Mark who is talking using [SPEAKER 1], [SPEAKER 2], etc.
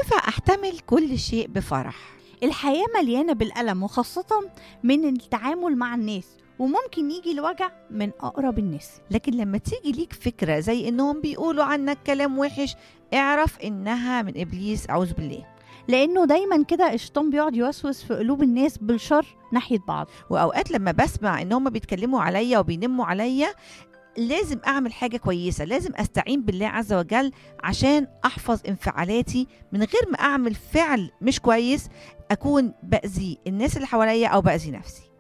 [SPEAKER 1] ينفع أحتمل كل شيء بفرح
[SPEAKER 2] الحياة مليانة بالألم وخاصة من التعامل مع الناس وممكن يجي الوجع من أقرب الناس
[SPEAKER 1] لكن لما تيجي ليك فكرة زي إنهم بيقولوا عنك كلام وحش اعرف إنها من إبليس أعوذ بالله
[SPEAKER 2] لأنه دايما كده الشيطان بيقعد يوسوس في قلوب الناس بالشر ناحية بعض
[SPEAKER 1] وأوقات لما بسمع إن هم بيتكلموا عليا وبينموا عليا لازم أعمل حاجة كويسة لازم أستعين بالله عز وجل عشان أحفظ انفعالاتي من غير ما أعمل فعل مش كويس أكون بأذي الناس اللي حواليا أو بأذي نفسي